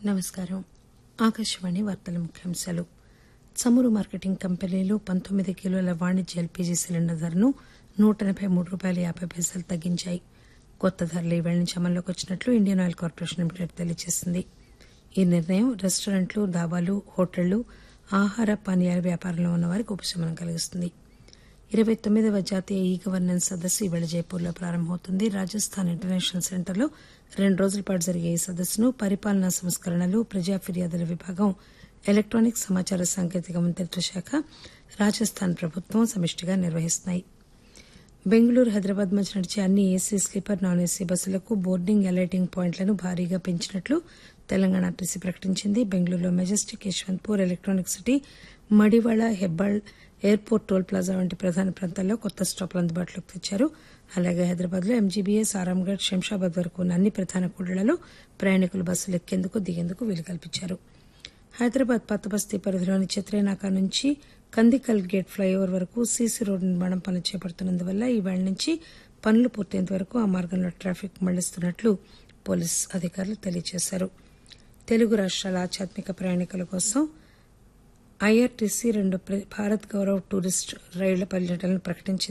నమస్కారం ఆకాశవాణి వార్తల ముఖ్యాంశాలు చమురు మార్కెటింగ్ కంపెనీలు పంతొమ్మిది కిలోల వాణిజ్య ఎల్పీజీ సిలిండర్ ధరను నూట ఎనబై మూడు రూపాయల యాబై పైసలు తగ్గించాయి కొత్త ధరలు ఈవేళ నుంచి అమల్లోకి వచ్చినట్లు ఇండియన్ ఆయిల్ కార్పొరేషన్ లిమిటెడ్ తెలియజేసింది ఈ నిర్ణయం రెస్టారెంట్లు దాబాలు హోటళ్లు ఆహార పానీయాల వ్యాపారంలో ఉన్న వారికి ఉపశమనం కలిగిస్తుంది ఇరవై తొమ్మిదవ జాతీయ ఈ గవర్నెన్స్ సదస్సు ఈవేళ జైపూర్లో ప్రారంభమవుతుంది రాజస్థాన్ ఇంటర్నేషనల్ సెంటర్లో రెండు రోజుల పాటు జరిగే ఈ సదస్సును పరిపాలనా సంస్కరణలు ప్రజా ఫిర్యాదుల విభాగం ఎలక్టానిక్ సమాచార సాంకేతిక మంత్రిత్వ శాఖ రాజస్థాన్ ప్రభుత్వం సమిష్టిగా నిర్వహిస్తున్నాయి బెంగళూరు హైదరాబాద్ మధ్య నడిచే అన్ని ఏసీ స్లీపర్ నాన్ ఏసీ బస్సులకు బోర్డింగ్ అలైటింగ్ పాయింట్లను భారీగా పెంచినట్లు తెలంగాణ ఆర్టీసీ ప్రకటించింది బెంగళూరులో Majestic Yeshwanthpur electronic city Madiwala Hebbal airport toll plaza వంటి ప్రధాన ప్రాంతాల్లో కొత్త స్టాపులు అందుబాటులోకి తెచ్చారు అలాగే హైదరాబాద్ లో ఎంజీబీఎస్ ఆరాంఘడ్ శంషాబాద్ వరకు ఉన్న అన్ని ప్రధాన కూడళ్లలో ప్రయాణికులు బస్సులు ఎక్కేందుకు దిగేందుకు వీలు కల్పించారు హైదరాబాద్ పాత బస్తీ పరిధిలోని చిత్రేనాక నుంచి కందికల్ గేట్ ఫ్లైఓవర్ వరకు సీసీ రోడ్డు నిర్మాణం పనులు చేపడుతున్నందువల్ల ఈ వేళ నుంచి పనులు పూర్తయ్యేంత వరకు ఆ మార్గంలో ట్రాఫిక్ మళ్లిస్తున్నట్లు పోలీసు అధికారులు తెలియజేశారు తెలుగు రాష్ట్రాల ఆధ్యాత్మిక ప్రయాణికుల కోసం ఐఆర్టీసీ రెండు భారత్ గౌరవ్ టూరిస్ట్ రైళ్ల పర్యటనలు ప్రకటించింది